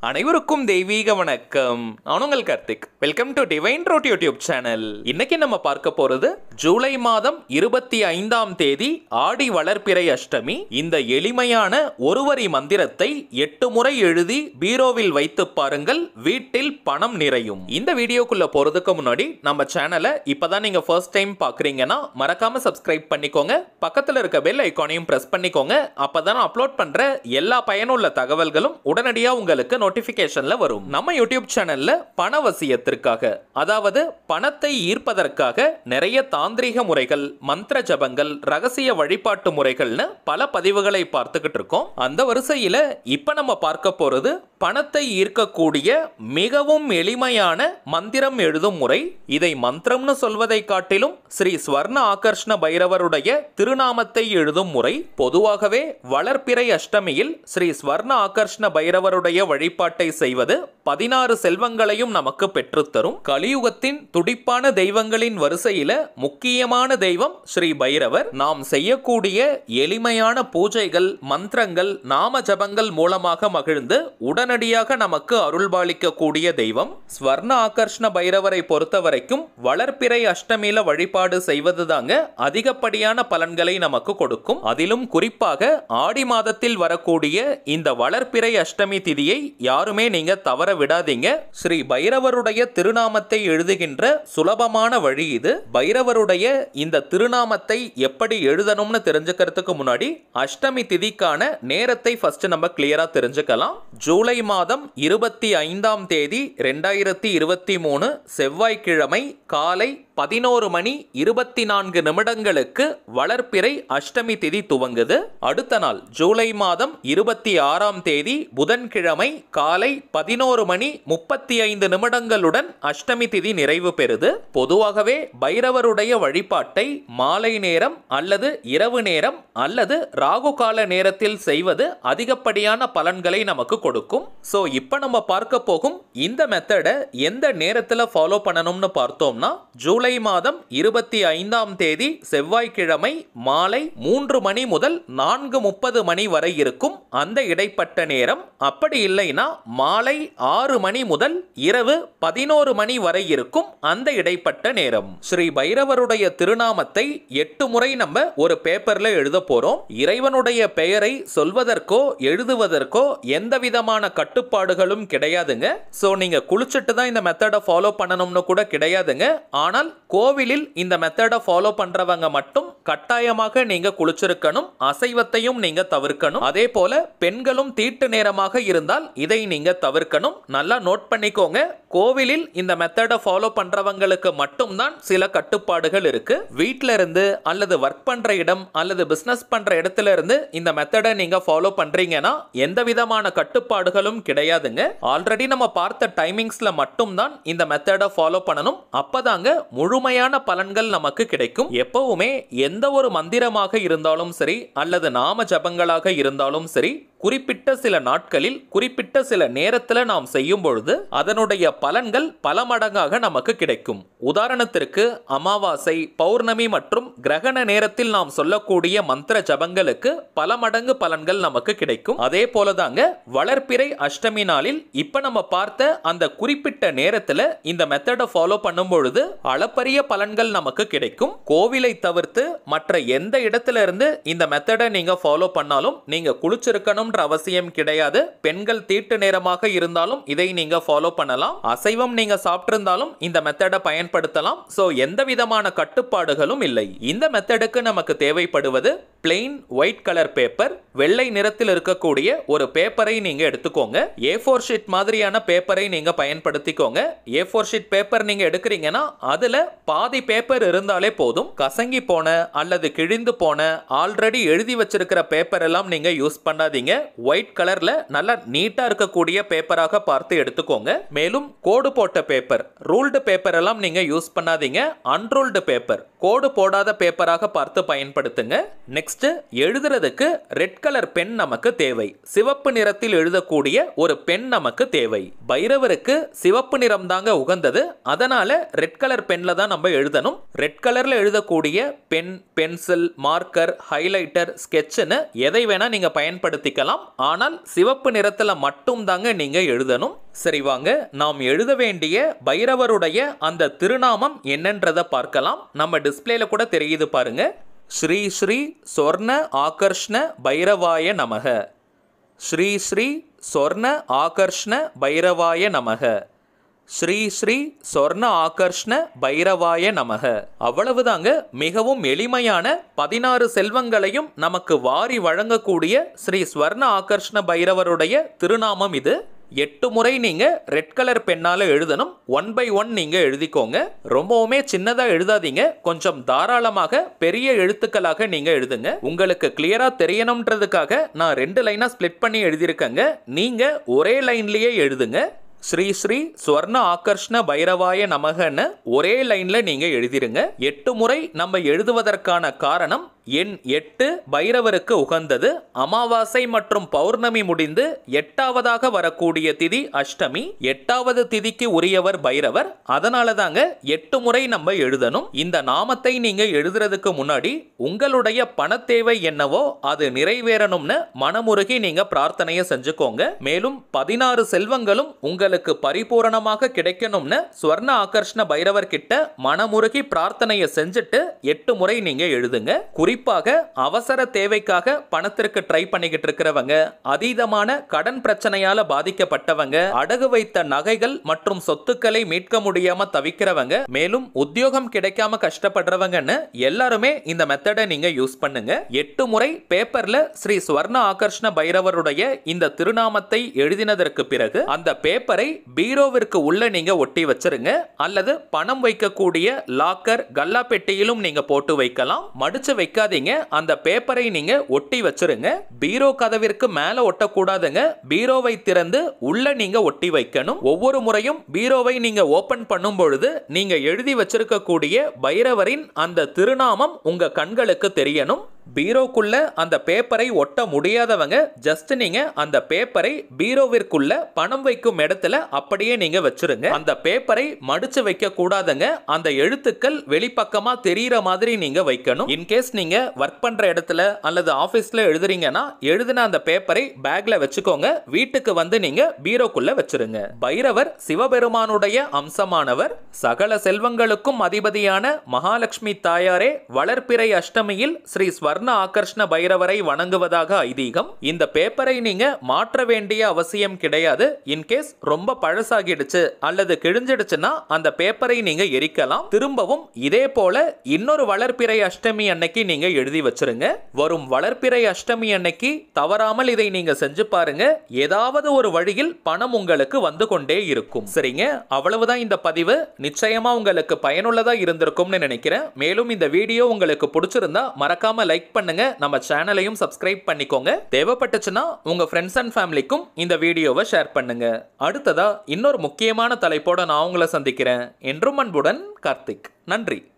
அனைவருக்கும் தெய்வீக வணக்கம் நான் உங்கள் Karthik welcome to divine road YouTube channel இன்னைக்கு நம்ம பார்க்க போறது ஜூலை மாதம் இருபத்தி ஐந்தாம் தேதி ஆடி வளர்ப்பிறை அஷ்டமி இந்த எளிமையான ஒருவரி மந்திரத்தை எட்டு முறை எழுதி பீரோவில் வைத்து பாருங்கள் வீட்டில் பணம் நிறையும் இந்த வீடியோக்குள்ள போறதுக்கு முன்னாடி நம்ம சேனலை இப்பதான் நீங்க ஃபர்ஸ்ட் டைம் பாக்குறீங்கன்னா மறக்காம சப்ஸ்கிரைப் பண்ணிக்கோங்க பக்கத்துல இருக்க பெல் ஐக்கானையும் பிரஸ் பண்ணிக்கோங்க அப்பதான் நான் அப்லோட் பண்ற எல்லா பயனுள்ள தகவல்களும் உடனடியா உங்களுக்கு நோட்டிபிகேஷன்ல வரும் நம்ம யூடியூப் சேனல்ல பணவசியத்திற்காக அதாவது பணத்தை ஈர்ப்பதற்காக நிறைய தாந்திரிக முறைகள் மந்திர ஜபங்கள் ரகசிய வழிபாட்டு முறைகள்னு பல பதிவுகளை பார்த்துக்கிட்டு இருக்கோம் அந்த வரிசையில இப்ப நம்ம பார்க்க போறது பணத்தை ஈர்க்கக்கூடிய மிகவும் எளிமையான மந்திரம் எழுதும் முறை இதை மந்திரம்னு சொல்வதை காட்டிலும் ஸ்ரீ ஸ்வர்ண ஆகர்ஷ்ண பைரவருடைய திருநாமத்தை எழுதும் முறை பொதுவாகவே வளர்ப்பிறை அஷ்டமியில் ஸ்ரீ ஸ்வர்ண ஆகர்ஷ்ண பைரவருடைய வழிபாட்டை செய்வது பதினாறு செல்வங்களையும் நமக்கு பெற்றுத்தரும் கலியுகத்தின் துடிப்பான தெய்வங்களின் வரிசையில முக்கியமான தெய்வம் ஸ்ரீ பைரவர் நாம் செய்யக்கூடிய எளிமையான பூஜைகள் மந்திரங்கள் நாம ஜபங்கள் மூலமாக மகிழ்ந்து உடனடியாக நமக்கு அருள்பாலிக்கக்கூடிய தெய்வம் ஸ்வர்ண ஆகர்ஷ்ண பைரவரை பொறுத்த வரைக்கும் வளர்ப்பிறை அஷ்டமியில வழிபாடு செய்வது தாங்க அதிகப்படியான பலன்களை நமக்கு கொடுக்கும் அதிலும் குறிப்பாக ஆடி மாதத்தில் வரக்கூடிய இந்த வளர்ப்பிறை அஷ்டமி திதியை யாருமே நீங்க தவற விடாதீங்க ஸ்ரீ பைரவருடைய திருநாமத்தை எழுதுகின்ற சுலபமான வழி இது பைரவருடைய இந்த திருநாமத்தை எப்படி எழுதணும்னு தெரிஞ்சுக்கிறதுக்கு முன்னாடி அஷ்டமி திதிக்கான நேரத்தை ஃபர்ஸ்ட் நம்ம கிளியரா தெரிஞ்சுக்கலாம் ஜூலை மாதம் இருபத்தி ஐந்தாம் தேதி ரெண்டாயிரத்தி இருபத்தி மூணு செவ்வாய்க்கிழமை காலை பதினோரு மணி இருபத்தி நான்கு நிமிடங்களுக்கு வளர்ப்பிறை அஷ்டமி திதி துவங்குது அடுத்த நாள் ஜூலை மாதம் இருபத்தி ஆறாம் தேதி புதன்கிழமை காலை பதினோரு மணி முப்பத்தி ஐந்து நிமிடங்களுடன் அஷ்டமி திதி நிறைவு பெறுது பொதுவாகவே பைரவருடைய வழிபாட்டை மாலை நேரம் அல்லது இரவு நேரம் அல்லது ராகு கால நேரத்தில் செய்வது அதிகப்படியான பலன்களை நமக்கு கொடுக்கும் ஸோ இப்போ நம்ம பார்க்க போகும் இந்த மெத்தடை எந்த நேரத்தில் ஃபாலோ பண்ணணும்னு பார்த்தோம்னா ஜூலை மாதம் இருபத்தி ஐந்தாம் தேதி செவ்வாய்க்கிழமை மாலை மூன்று மணி முதல் நான்கு முப்பது மணி வரை இருக்கும் அந்த இடைப்பட்ட நேரம் அப்படி இல்லைன்னா மாலை ஆறு மணி முதல் இரவு பதினோரு மணி வரை இருக்கும் அந்த இடைப்பட்ட நேரம் ஸ்ரீ பைரவருடைய திருநாமத்தை எட்டு முறை நம்ம ஒரு பேப்பர்ல எழுத போறோம் இறைவனுடைய பெயரை சொல்வதற்கோ எழுதுவதற்கோ எந்த விதமான கட்டுப்பாடுகளும் கிடையாதுங்க சோ நீங்க குளிச்சுட்டு தான் இந்த மெத்தடை ஃபாலோ பண்ணணும்னு கூட கிடையாதுங்க ஆனால் கோவிலில் இந்த மெத்தடை ஃபாலோ பண்றவங்க மட்டும் கட்டாயமாக நீங்க குளிச்சிருக்கணும் அசைவத்தையும் நீங்க தவிர்க்கணும் அதே போல பெண்களும் தீட்டு நேரமாக இருந்தால் இதை நீங்க தவிர்க்கணும் நல்லா நோட் பண்ணிக்கோங்க கோவிலில் இந்த மெத்தடை ஃபாலோ பண்றவங்களுக்கு மட்டும்தான் சில கட்டுப்பாடுகள் இருக்கு வீட்ல இருந்து அல்லது ஒர்க் பண்ற இடம் அல்லது பிசினஸ் பண்ற இடத்துல இருந்து இந்த மெத்தடை நீங்க ஃபாலோ பண்றீங்கன்னா எந்த விதமான கட்டுப்பாடுகளும் கிடையாதுங்க ஆல்ரெடி நம்ம பார்த்த டைமிங்ஸ்ல மட்டும்தான் இந்த மெத்தடை ஃபாலோ பண்ணணும் அப்பதாங்க முழுமையான பலன்கள் நமக்கு கிடைக்கும் எப்பவுமே எந்த ஒரு மந்திரமாக இருந்தாலும் சரி அல்லது நாம ஜபங்களாக இருந்தாலும் சரி குறிப்பிட்ட சில நாட்களில் குறிப்பிட்ட சில நேரத்தில் நாம் செய்யும் பொழுது அதனுடைய பலன்கள் பல மடங்காக நமக்கு கிடைக்கும் உதாரணத்திற்கு அமாவாசை பௌர்ணமி மற்றும் கிரகண நேரத்தில் நாம் சொல்லக்கூடிய மந்திர ஜபங்களுக்கு பல மடங்கு பலன்கள் நமக்கு கிடைக்கும் அதே போலதாங்க வளர்ப்பிறை அஷ்டமி நாளில் இப்ப நம்ம பார்த்த அந்த குறிப்பிட்ட நேரத்துல இந்த மெத்தடை ஃபாலோ பண்ணும் பொழுது அளப்பரிய பலன்கள் நமக்கு கிடைக்கும் கோவிலை தவிர்த்து மற்ற எந்த இடத்துல இருந்து இந்த மெத்தடை நீங்க ஃபாலோ பண்ணாலும் நீங்க குளிச்சிருக்கணும்ன்ற அவசியம் கிடையாது பெண்கள் தீட்டு நேரமாக இருந்தாலும் இதை நீங்க ஃபாலோ பண்ணலாம் அசைவம் நீங்க சாப்பிட்டிருந்தாலும் இந்த மெத்தடை பயன்படுத்தலாம் சோ எந்த விதமான கட்டுப்பாடுகளும் இல்லை இந்த மெத்தடுக்கு நமக்கு தேவைப்படுவது பிளெயின் ஒயிட் கலர் பேப்பர் வெள்ளை நிறத்தில் இருக்கக்கூடிய ஒரு பேப்பரை நீங்க எடுத்துக்கோங்க ஏ ஃபோர் ஷீட் மாதிரியான பேப்பரை நீங்க பயன்படுத்திக்கோங்க ஏ ஃபோர் ஷீட் பேப்பர் நீங்க எடுக்கிறீங்கன்னா அதுல பாதி பேப்பர் இருந்தாலே போதும் கசங்கி போன அல்லது கிழிந்து போன ஆல்ரெடி எழுதி வச்சிருக்கிற பேப்பர் எல்லாம் நீங்க யூஸ் பண்ணாதீங்க ஒயிட் கலர்ல நல்லா நீட்டா இருக்கக்கூடிய பேப்பராக பார்த்து எடுத்துக்கோங்க மேலும் கோடு போட்ட பேப்பர் ரூல்டு பேப்பர் எல்லாம் நீங்க யூஸ் பண்ணாதீங்க அன்ரூல்டு பேப்பர் கோடு போடாத பேப்பராக பார்த்து பயன்படுத்துங்க நெக்ஸ்ட் எழுதுறதுக்கு ரெட் கலர் பென் நமக்கு தேவை சிவப்பு நிறத்தில் எழுதக்கூடிய ஒரு பென் நமக்கு தேவை பைரவருக்கு சிவப்பு நிறம் தாங்க உகந்தது அதனால ரெட் கலர் பென்ல தான் நம்ம எழுதணும் ரெட் கலர்ல எழுதக்கூடிய பென் பென்சில் மார்க்கர் ஹைலைட்டர் ஸ்கெட்சுன்னு எதை வேணா நீங்க பயன்படுத்திக்கலாம் ஆனால் சிவப்பு நிறத்துல மட்டும் தாங்க நீங்க எழுதணும் சரி வாங்க நாம் எழுத வேண்டிய பைரவருடைய அந்த திருநாமம் என்னன்றதை பார்க்கலாம் நம்ம டிஸ்பிளேல கூட தெரியுது பாருங்க ஸ்ரீ ஸ்ரீ சொர்ண ஆகர்ஷ்ண பைரவாய நமக ஸ்ரீ ஸ்ரீ சொர்ண ஆகர்ஷ்ண பைரவாய நமக ஸ்ரீ ஸ்ரீ சொர்ண ஆகர்ஷ்ண பைரவாய நமக அவ்வளவுதாங்க மிகவும் எளிமையான பதினாறு செல்வங்களையும் நமக்கு வாரி வழங்கக்கூடிய ஸ்ரீ ஸ்வர்ண ஆகர்ஷ்ண பைரவருடைய திருநாமம் இது எட்டு முறை நீங்க ரெட் கலர் பெண்ணால எழுதணும் ஒன் பை ஒன் நீங்க எழுதிக்கோங்க ரொம்பவுமே சின்னதா எழுதாதீங்க கொஞ்சம் தாராளமாக பெரிய எழுத்துக்களாக நீங்க எழுதுங்க உங்களுக்கு கிளியரா தெரியணும்ன்றதுக்காக நான் ரெண்டு லைனா ஸ்ப்ளிட் பண்ணி எழுதியிருக்கேங்க நீங்க ஒரே லைன்லயே எழுதுங்க ஸ்ரீ ஸ்ரீ ஸ்வர்ண ஆகர்ஷ்ண பைரவாய நமகன்னு ஒரே லைன்ல நீங்க எழுதிருங்க எட்டு முறை நம்ம எழுதுவதற்கான காரணம் எண் எட்டு பைரவருக்கு உகந்தது அமாவாசை மற்றும் பௌர்ணமி முடிந்து எட்டாவதாக வரக்கூடிய திதி அஷ்டமி எட்டாவது திதிக்கு உரியவர் பைரவர் அதனால தாங்க எட்டு முறை நம்ம எழுதணும் இந்த நாமத்தை நீங்க எழுதுறதுக்கு முன்னாடி உங்களுடைய பண தேவை என்னவோ அது நிறைவேறணும்னு மனமுருகி நீங்க பிரார்த்தனையை செஞ்சுக்கோங்க மேலும் பதினாறு செல்வங்களும் உங்களுக்கு பரிபூரணமாக கிடைக்கணும்னு ஸ்வர்ண ஆகர்ஷ்ண பைரவர் கிட்ட மனமுருகி பிரார்த்தனையை செஞ்சுட்டு எட்டு முறை நீங்க எழுதுங்க குறிப்பாக அவசர தேவைக்காக பணத்திற்கு ட்ரை பண்ணிக்கிட்டு இருக்கிறவங்க அதீதமான கடன் பிரச்சனையால பாதிக்கப்பட்டவங்க அடகு வைத்த நகைகள் மற்றும் சொத்துக்களை மீட்க முடியாம தவிக்கிறவங்க மேலும் உத்தியோகம் கிடைக்காம கஷ்டப்படுறவங்கன்னு எல்லாருமே இந்த மெத்தடை நீங்க யூஸ் பண்ணுங்க எட்டு முறை பேப்பர்ல ஸ்ரீ ஸ்வர்ண ஆகர்ஷ்ண பைரவருடைய இந்த திருநாமத்தை எழுதினதற்கு பிறகு அந்த பேப்பரை பீரோவிற்கு உள்ள நீங்க ஒட்டி வச்சிருங்க அல்லது பணம் வைக்கக்கூடிய லாக்கர் கல்லா பெட்டியிலும் நீங்க போட்டு வைக்கலாம் மடிச்சு வைக்காதீங்க அந்த பேப்பரை நீங்க ஒட்டி வச்சிருங்க பீரோ கதவிற்கு மேல ஒட்டக்கூடாதுங்க பீரோவை திறந்து உள்ள நீங்க ஒட்டி வைக்கணும் ஒவ்வொரு முறையும் பீரோவை நீங்க ஓபன் பண்ணும் பொழுது நீங்க எழுதி வச்சிருக்கக்கூடிய பைரவரின் அந்த திருநாமம் உங்க கண்களுக்கு தெரியணும் பீரோக்குள்ள அந்த பேப்பரை ஒட்ட முடியாதவங்க ஜஸ்ட் நீங்க அந்த பேப்பரை பீரோவிற்குள்ள பணம் வைக்கும் இடத்துல அப்படியே நீங்க வச்சிருங்க அந்த பேப்பரை மடிச்சு வைக்க கூடாதுங்க அந்த எழுத்துக்கள் வெளிப்பக்கமா தெரியற மாதிரி நீங்க வைக்கணும் இன்கேஸ் நீங்க ஒர்க் பண்ற இடத்துல அல்லது ஆபீஸ்ல எழுதுறீங்கன்னா எழுதின அந்த பேப்பரை பேக்ல வச்சுக்கோங்க வீட்டுக்கு வந்து நீங்க பீரோக்குள்ள வச்சிருங்க பைரவர் சிவபெருமானுடைய அம்சமானவர் சகல செல்வங்களுக்கும் அதிபதியான மகாலட்சுமி தாயாரே வளர்ப்பிறை அஷ்டமியில் ஸ்ரீ ஸ்வர்ண ஆகர்ஷ்ண பைரவரை வணங்குவதாக ஐதீகம் இந்த பேப்பரை நீங்க மாற்ற வேண்டிய அவசியம் கிடையாது இன்கேஸ் ரொம்ப பழசாகிடுச்சு அல்லது கிழிஞ்சிடுச்சுன்னா அந்த பேப்பரை நீங்க எரிக்கலாம் திரும்பவும் இதே போல இன்னொரு வளர்ப்பிறை அஷ்டமி அன்னைக்கு நீங்க எழுதி வச்சிருங்க வரும் வளர்ப்பிறை அஷ்டமி அன்னைக்கு தவறாமல் இதை நீங்க செஞ்சு பாருங்க ஏதாவது ஒரு வழியில் பணம் உங்களுக்கு வந்து கொண்டே இருக்கும் சரிங்க அவ்வளவுதான் இந்த பதிவு நிச்சயமா உங்களுக்கு பயனுள்ளதா இருந்திருக்கும்னு நினைக்கிறேன் மேலும் இந்த வீடியோ உங்களுக்கு பிடிச்சிருந்தா மறக்காம லைக் பண்ணுங்க நம்ம சேனலையும் சப்ஸ்கிரைப் பண்ணிக்கோங்க தேவைப்பட்டுச்சுன்னா உங்க ஃப்ரெண்ட்ஸ் அண்ட் ஃபேமிலிக்கும் இந்த வீடியோவை ஷேர் பண்ணுங்க அடுத்ததா இன்னொரு முக்கியமான தலைப்போட நான் உங்களை சந்திக்கிறேன் என்றும் அன்புடன் கார்த்திக் நன்றி